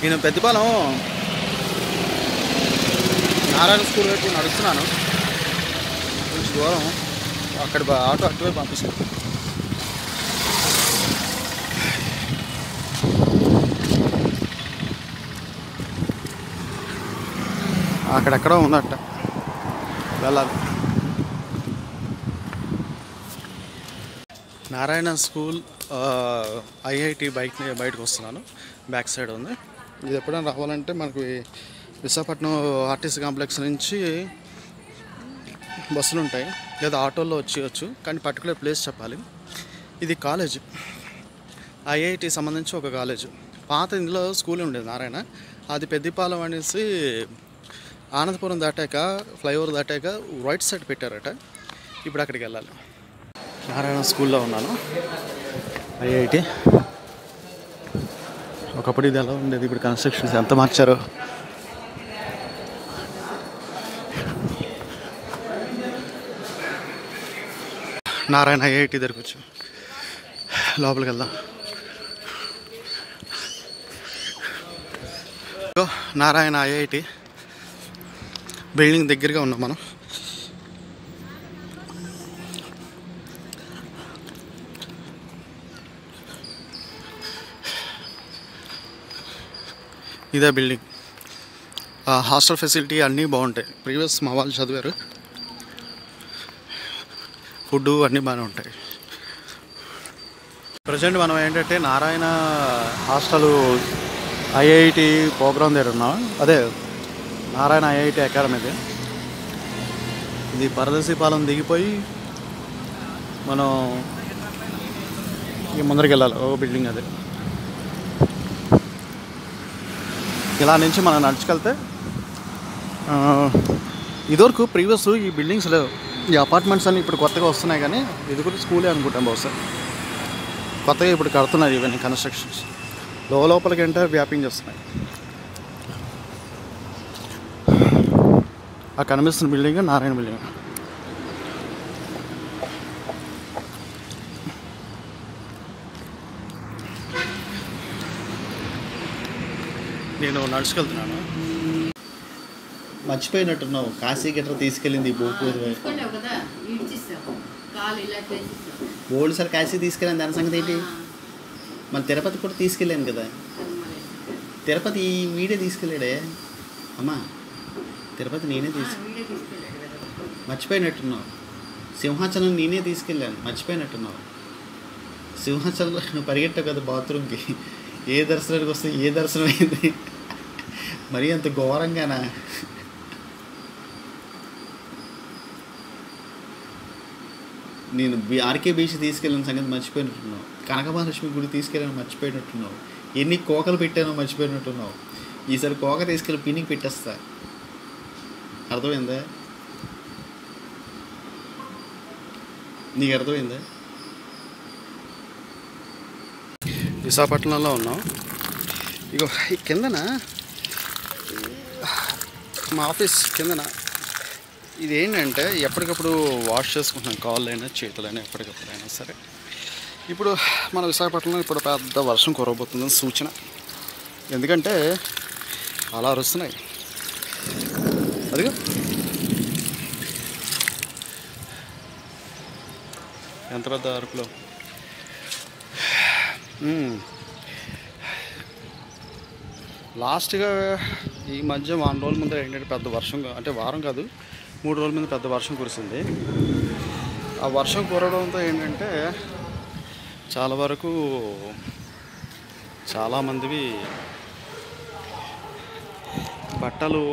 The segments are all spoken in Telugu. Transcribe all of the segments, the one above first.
నేను పెద్దపాలెం నారాయణ స్కూల్ వైపు నడుస్తున్నాను కొంచెం దూరం అక్కడ బ- ఆటో అటువైపు పంపిస్తాను అక్కడెక్కడో ఉందట వెళ్ళాలి నారాయణ స్కూల్ ఐఐటి బైక్ బయటకు వస్తున్నాను బ్యాక్ సైడ్ ఉంది ఇది ఎప్పుడైనా రావాలంటే మనకి విశాఖపట్నం ఆర్టీసీ కాంప్లెక్స్ నుంచి బస్సులు ఉంటాయి లేదా ఆటోల్లో వచ్చేయచ్చు కానీ పర్టికులర్ ప్లేస్ చెప్పాలి ఇది కాలేజ్ ఐఐటి సంబంధించి ఒక కాలేజ్ పాత ఇందులో స్కూల్ ఉండేది నారాయణ అది పెద్దపాలెం అనేసి ఆనందపురం దాటాక ఫ్లైఓవర్ దాటాక రైట్ సైడ్ పెట్టారట ఇప్పుడు అక్కడికి వెళ్ళాలి నారాయణ స్కూల్లో ఉన్నాను ఐఐటి ఒకప్పుడు ఇది ఎలా ఉండేది ఇప్పుడు కన్స్ట్రక్షన్స్ ఎంత మార్చారో నారాయణ ఐఐటి దగ్గరకు వచ్చాం లోపలికి వెళ్దాం ఇదిగో నారాయణ ఐఐటి బిల్డింగ్ దగ్గరగా ఉన్నాం మనం ఇదే బిల్డింగ్ ఆ హాస్టల్ ఫెసిలిటీ అన్నీ బాగుంటాయి ప్రీవియస్ మా వాళ్ళు చదివారు ఫుడ్ అన్నీ బాగానే ఉంటాయి ప్రజెంట్ మనం ఏంటంటే నారాయణ హాస్టల్ ఐఐటి ప్రోగ్రామ్ దగ్గర ఉన్నాం అదే నారాయణ ఐఐటి అకాడమీది ఇది పరదశీపాలెం దిగిపోయి మనం ఈ ముందరికి వెళ్ళాలి ఓ బిల్డింగ్ అది ఇలా నుంచి మనం నడుచుకెళ్తే ఆ, ఇదివరకు ప్రీవియస్ ఈ బిల్డింగ్స్ లేవు ఈ అపార్ట్మెంట్స్ అన్ని ఇప్పుడు కొత్తగా వస్తున్నాయి కానీ ఇది కూడా స్కూలే అనుకుంటాం బహుశా కొత్తగా ఇప్పుడు కడుతున్నారు ఇవన్నీ కన్స్ట్రక్షన్స్ లోపలికి అంటే వ్యాపింగ్ చేస్తున్నాయి ఆ కనిపిస్తున్న బిల్డింగ్ నారాయణ బిల్డింగ్ నేను నడుచుకెళ్తున్నాను మర్చిపోయినట్టున్నావు కాశీ గిట్ర తీసుకెళ్ళింది భూపూర్ తీసుకున్నావు కదా ఇడ్చిస్తావు కాలు ఇలా చేసిస్తావు ఓల్డ్ సార్ కాశీ తీసుకెళ్ళాను దాని సంగతి ఏంటి మన తిరుపతి కూడా తీసుకెళ్ళాను కదా తిరుపతి ఈ వీడే తీసుకెళ్ళాడే అమ్మా తిరుపతి నేనే తీసుకు వీడియో తీసుకెళ్ళాడు కదా మర్చిపోయినట్టున్నావు సింహాచలం నేనే తీసుకెళ్ళాను మర్చిపోయినట్టున్నావు సింహాచలంలో నువ్వు పరిగెట్టావు కదా బాత్రూమ్కి ఏ దర్శనానికి వస్తే ఏ దర్శనం అయింది మరీ అంత ఘోరంగానా నేను బి- ఆర్కే బీచ్ తీసుకెళ్ళిన సంగతి మర్చిపోయినట్టున్నావు కనకమహాలక్ష్మి గుడి తీసుకెళ్ళాను మర్చిపోయినట్టున్నావు ఎన్ని కోకలు పెట్టానో మర్చిపోయినట్టున్నావు ఈసారి కోక తీసుకెళ్ళి పిన్నికి పెట్టేస్తా అర్థమైందా నీకు అర్థమైందా విశాఖపట్నంలో ఉన్నాం ఇగో ఈ కిందన మా ఆఫీస్ కిందన ఇది ఏంటంటే ఎప్పటికప్పుడు వాష్ చేసుకుంటున్నాం కాళ్ళైనా చేతులైనా ఎప్పటికప్పుడైనా సరే ఇప్పుడు మన విశాఖపట్నంలో ఇప్పుడు పెద్ద వర్షం కురవబోతుందని సూచన ఎందుకంటే అలా అరుస్తున్నాయి అదిగో ఎంత పెద్ద అరుపులో మ్మ్. లాస్ట్గా ఈ మధ్య వారం రోజుల ముందు ఏంటంటే పెద్ద వర్షం కా- అంటే వారం కాదు మూడు రోజుల ముందు పెద్ద వర్షం కురిసింది ఆ వర్షం కురవడంతో ఏంటంటే చాలా వరకు చాలామందివి బట్టలు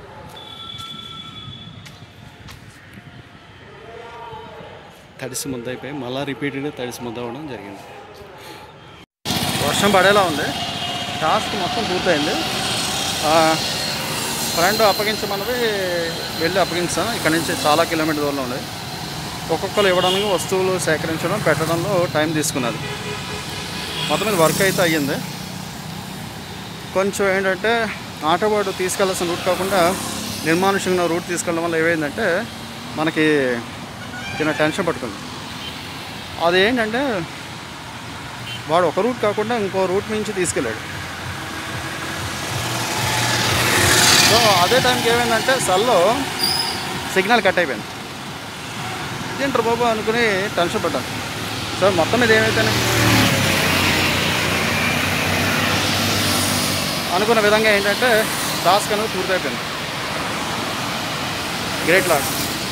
తడిసి ముద్దయిపోయి మళ్ళీ రిపీటెడ్గా తడిసి ముద్ద అవ్వడం జరిగింది వర్షం పడేలా ఉంది టాస్క్ మొత్తం పూర్తయింది ఆ, ఫ్రెండ్ అప్పగించమన్నది వెళ్ళి అప్పగించాను ఇక్కడ నుంచి చాలా కిలోమీటర్ దూరంలో ఉంది ఒక్కొక్కరు ఇవ్వడానికి వస్తువులు సేకరించడం పెట్టడంలో టైం తీసుకున్నది మొత్తం మీద వర్క్ అయితే అయ్యింది కొంచెం ఏంటంటే ఆటోబాటు తీసుకెళ్లాల్సిన రూట్ కాకుండా నిర్మానుష్యంగా రూట్ తీసుకెళ్ళడం వల్ల ఏమైందంటే మనకి చిన్న టెన్షన్ పట్టుకుంది అది ఏంటంటే వాడు ఒక రూట్ కాకుండా ఇంకో రూట్ నుంచి తీసుకెళ్ళాడు సో అదే టైంకి ఏమైందంటే సెల్లో సిగ్నల్ కట్ అయిపోయింది ఏంటారు బాబు అనుకుని టెన్షన్ పడ్డాను సో మొత్తం మీద ఏమైతేనే అనుకున్న విధంగా ఏంటంటే టాస్క్ అనేది పూర్తయిపోయింది గ్రేట్ లాస్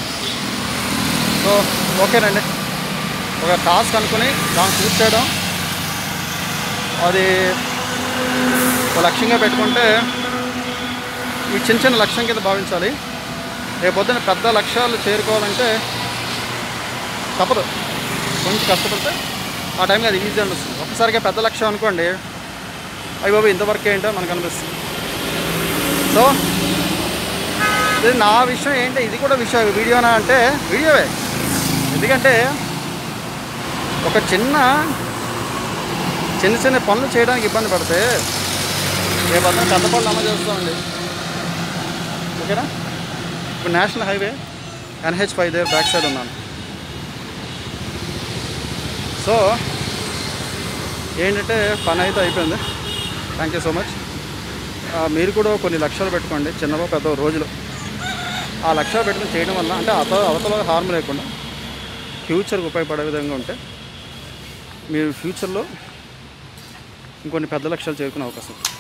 సో ఓకేనండి ఒక టాస్క్ అనుకుని దాన్ని పూర్తి చేయడం అది ఒక లక్ష్యంగా పెట్టుకుంటే ఈ చిన్న చిన్న లక్ష్యం కింద భావించాలి రేపొద్దున పెద్ద లక్ష్యాలు చేరుకోవాలంటే తప్పదు కొంచెం కష్టపడితే ఆ టైంకి అది ఈజీ అనిపిస్తుంది ఒక్కసారిగా పెద్ద లక్ష్యం అనుకోండి అయ్యి బాబు ఇంతవరకు ఏంటో మనకు అనిపిస్తుంది సో ఇది నా విషయం ఏంటి ఇది కూడా విషయం వీడియోనా అంటే వీడియోవే ఎందుకంటే ఒక చిన్న చిన్న చిన్న పనులు చేయడానికి ఇబ్బంది పడితే రేపు అతను పెద్ద పనులు అమలు చేస్తామండి ఓకేనా ఇప్పుడు నేషనల్ హైవే ఎన్హెచ్ ఫైవ్ దగ్గర బ్యాక్ సైడ్ ఉన్నాను సో ఏంటంటే పని అయితే అయిపోయింది థ్యాంక్ యూ సో మచ్ మీరు కూడా కొన్ని లక్ష్యాలు పెట్టుకోండి చిన్నవో పెద్ద రోజులు ఆ లక్ష్యాలు పెట్టుకుని చేయడం వల్ల అంటే అత అవతల హార్మ్ లేకుండా ఫ్యూచర్కి ఉపయోగపడే విధంగా ఉంటే మీరు ఫ్యూచర్లో ఇంకొన్ని పెద్ద లక్ష్యాలు చేరుకునే అవకాశం ఉంది.